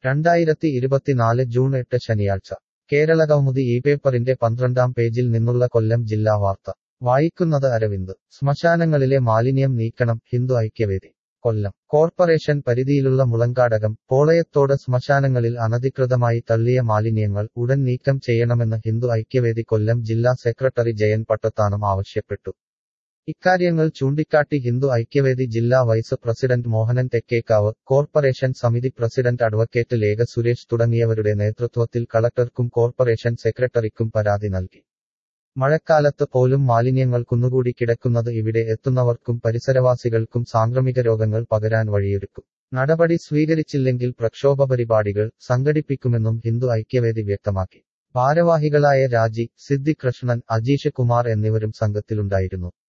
രണ്ടായിരത്തി ഇരുപത്തിനാല് ജൂൺ എട്ട് ശനിയാഴ്ച കേരളകൗമുദി ഈ പേപ്പറിന്റെ പന്ത്രണ്ടാം പേജിൽ നിന്നുള്ള കൊല്ലം ജില്ലാ വാർത്ത വായിക്കുന്നത് അരവിന്ദ് ശ്മശാനങ്ങളിലെ മാലിന്യം നീക്കണം ഹിന്ദു ഐക്യവേദി കൊല്ലം കോർപ്പറേഷൻ പരിധിയിലുള്ള മുളങ്കാടകം പോളയത്തോട് ശ്മശാനങ്ങളിൽ അനധികൃതമായി തള്ളിയ മാലിന്യങ്ങൾ ഉടൻ നീക്കം ചെയ്യണമെന്ന് ഹിന്ദു ഐക്യവേദി കൊല്ലം ജില്ലാ സെക്രട്ടറി ജയൻ പട്ടത്താനം ആവശ്യപ്പെട്ടു ഇക്കാര്യങ്ങൾ ചൂണ്ടിക്കാട്ടി ഹിന്ദു ഐക്യവേദി ജില്ലാ vice president Mohanan Thekkekavu corporation സമിതി പ്രസിഡന്റ് അഡ്വക്കേറ്റ് ലേഖ സുരേഷ് തുടങ്ങിയവരുടെ നേതൃത്വത്തിൽ കളക്ടർക്കും കോർപ്പറേഷൻ സെക്രട്ടറിക്കും പരാതി നൽകി മഴക്കാലത്ത് പോലും മാലിന്യങ്ങൾ കുന്നുകൂടി കിടക്കുന്നത് ഇവിടെ എത്തുന്നവർക്കും പരിസരവാസികൾക്കും സാംക്രമിക രോഗങ്ങൾ പകരാൻ വഴിയൊരുക്കും നടപടി സ്വീകരിച്ചില്ലെങ്കിൽ പ്രക്ഷോഭ പരിപാടികൾ സംഘടിപ്പിക്കുമെന്നും ഹിന്ദു ഐക്യവേദി വ്യക്തമാക്കി ഭാരവാഹികളായ രാജി സിദ്ദിഖ് കൃഷ്ണൻ അജീഷ് കുമാർ എന്നിവരും സംഘത്തിലുണ്ടായിരുന്നു